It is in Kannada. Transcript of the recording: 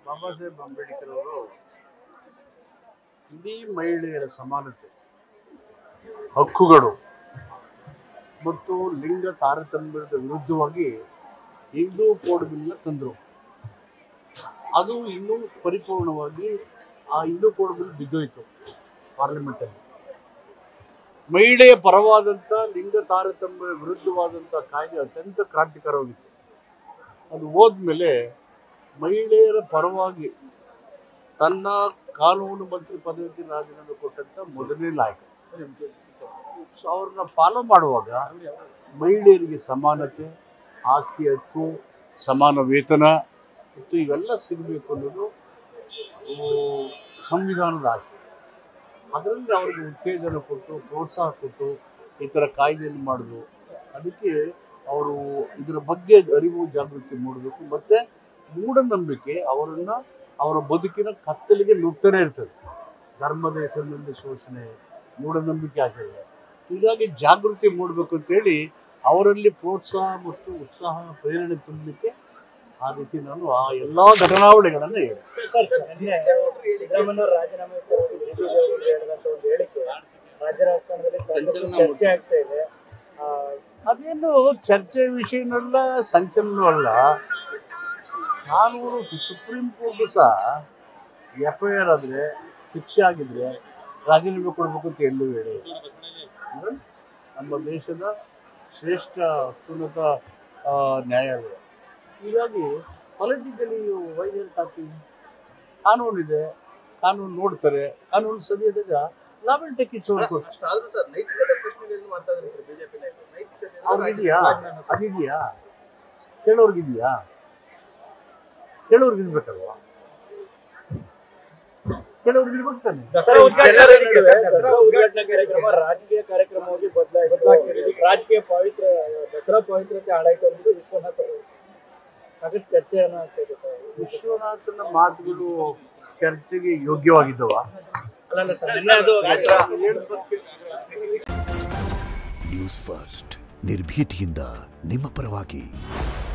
ಬಾಬಾ ಸಾಹೇಬ್ ಅಂಬೇಡ್ಕರ್ ಅವರು ಇಡೀ ಮಹಿಳೆಯರ ಸಮಾನತೆ ಹಕ್ಕುಗಳು ಮತ್ತು ಲಿಂಗ ತಾರತಮ್ಯದ ವಿರುದ್ಧವಾಗಿ ಹಿಂದೂ ಕೋಡ್ ಬಿಲ್ನ ತಂದರು ಅದು ಇನ್ನೂ ಪರಿಪೂರ್ಣವಾಗಿ ಆ ಹಿಂದೂ ಕೋಡ್ ಬಿಲ್ ಬಿದ್ದೋಯ್ತು ಪಾರ್ಲಿಮೆಂಟಲ್ಲಿ ಮಹಿಳೆಯ ಪರವಾದಂಥ ಲಿಂಗ ತಾರತಮ್ಯ ವಿರುದ್ಧವಾದಂಥ ಕಾಯ್ದೆ ಅತ್ಯಂತ ಕ್ರಾಂತಿಕರವಾಗಿತ್ತು ಅದು ಹೋದ್ಮೇಲೆ ಮಹಿಳೆಯರ ಪರವಾಗಿ ತನ್ನ ಕಾನೂನು ಮಂತ್ರಿ ಪದವಿಗೆ ರಾಜೀನಾಮೆ ಕೊಟ್ಟಂತ ಮೊದಲನೇ ನಾಯಕ ಸೊ ಅವ್ರನ್ನ ಫಾಲೋ ಮಾಡುವಾಗ ಮಹಿಳೆಯರಿಗೆ ಸಮಾನತೆ ಆಸ್ತಿ ಹಕ್ಕು ಸಮಾನ ವೇತನ ಮತ್ತು ಇವೆಲ್ಲ ಸಿಗಬೇಕು ಅನ್ನೋದು ಆ, ಸಂವಿಧಾನದ ಆಸೆ ಅದರಲ್ಲಿ ಅವ್ರಿಗೆ ಉತ್ತೇಜನ ಕೊಟ್ಟು ಪ್ರೋತ್ಸಾಹ ಕೊಟ್ಟು ಈ ಥರ ಕಾಯ್ದೆಯನ್ನು ಮಾಡಿದ್ರು ಅದಕ್ಕೆ ಅವರು ಇದರ ಬಗ್ಗೆ ಅರಿವು ಜಾಗೃತಿ ಮೂಡಬೇಕು ಮತ್ತೆ ಮೂಢನಂಬಿಕೆ ಅವರನ್ನ ಅವರ ಬದುಕಿನ ಕತ್ತಲಿಗೆ ನುಗ್ತಾನೆ ಇರ್ತದೆ ಧರ್ಮದ ಹೆಸರಿನಲ್ಲಿ ಶೋಷಣೆ ಮೂಢನಂಬಿಕೆ ಆಚರಣೆ ಹೀಗಾಗಿ ಜಾಗೃತಿ ಮೂಡಬೇಕು ಅಂತೇಳಿ ಅವರಲ್ಲಿ ಪ್ರೋತ್ಸಾಹ ಮತ್ತು ಉತ್ಸಾಹ ಪ್ರೇರಣೆ ತುಂಬಲಿಕ್ಕೆ ಆ ರೀತಿ ನಾನು ಆ ಎಲ್ಲಾ ಘಟನಾವಳಿಗಳನ್ನು ಹೇಳಿ ಸಿದ್ದರಾಮಯ್ಯ ರಾಜೀನಾಮೆ ಕೊಡೋದು ಬಿಜೆಪಿ ಅವರು ಹೇಳಿದಂತ ಒಂದು ಹೇಳಿಕೆ ರಾಜ್ಯ ರಾಜಕಾರಣದಲ್ಲಿ ಸಾಕಷ್ಟು ಚರ್ಚೆ ಆಗ್ತಾ ಇದೆ ಆ, ಅದೇನು ಚರ್ಚೆ ವಿಷಯನಲ್ಲ ಸಂಚಲನೂ ಅಲ್ಲ ಕಾನೂನು ಸುಪ್ರೀಂ ಕೋರ್ಟ್ ಸಹ ಎಫ್ ಐ ಆರ್ ಆದ್ರೆ ಶಿಕ್ಷೆ ಆಗಿದ್ರೆ ರಾಜೀನಾಮೆ ಕೊಡಬೇಕು ಅಂತ ಎಲ್ಲೂ ಹೇಳಿ ಅಂದ್ರೆ ನಮ್ಮ ದೇಶದ ಶ್ರೇಷ್ಠ ಅತ್ಯುನ್ನತ ಆ, ನ್ಯಾಯಾಲಯ ಹೀಗಾಗಿ ಪೊಲಿಟಿಕಲಿ ವೈದ್ಯರ ಕಾಪಿ ಕಾನೂನಿದೆ ಕಾನೂನು ನೋಡ್ತಾರೆ ಕಾನೂನು ಸರಿಯಾದಾಗ ಲಾಭ ಟೇಕ್ ಇಟ್ಸ್ ಅಷ್ಟಾದ್ರೂ ಸರ್ ನೈತಿಕತೆ ಪ್ರಶ್ನೆಗಳನ್ನು ಮಾಡ್ತಾ ಇದ್ದಾರೆ ಸರ್ ಬಿಜೆಪಿ ನಾಯಕರು ನೈತಿಕತೆ ಅವ್ರಿಗಿದೆಯಾ ಅದಿದೆಯಾ ಕೇಳೋರ್ಗಿದೆಯಾ ಕೇಳೋರ್ಗೆ ಇರ್ಬೇಕಲ್ವಾ ಕೇಳೋರ್ಗೆ ಇರ್ಬೇಕು ತಾನೆ ದಸರಾ ಉದ್ಘಾಟನೆ ನಡುವೆ ದಸರಾ ಉದ್ಘಾಟನಾ ಕಾರ್ಯಕ್ರಮ ರಾಜಕೀಯ ಕಾರ್ಯಕ್ರಮವಾಗಿ ಬದಲಾಯಿತು ರಾಜಕೀಯ ಪವಿತ್ರ ದಸರಾ ಪವಿತ್ರತೆ ಹಾಳಾಯ್ತು ಅಂದ್ಬಿಟ್ಟು ವಿಶ್ವನಾಥ್ ಅವರು ಸಾಕಷ್ಟು ಚರ್ಚೆಯನ್ನು ಆಗ್ತಾ ಇದೆ ಸರ್. ವಿಶ್ವನಾಥನ ಮಾತುಗಳು ಚರ್ಚೆಗೆ ಯೋಗ್ಯವಾಗಿದ್ದವ ಅಲ್ಲಲ್ಲ ಸರ್ ನಿನ್ನೆ ಅದು ದಸರಾ ನ್ಯೂಸ್ ಫಸ್ಟ್ ನಿರ್ಭೀತಿಯಿಂದ ನಿಮ್ಮ ಪರವಾಗಿ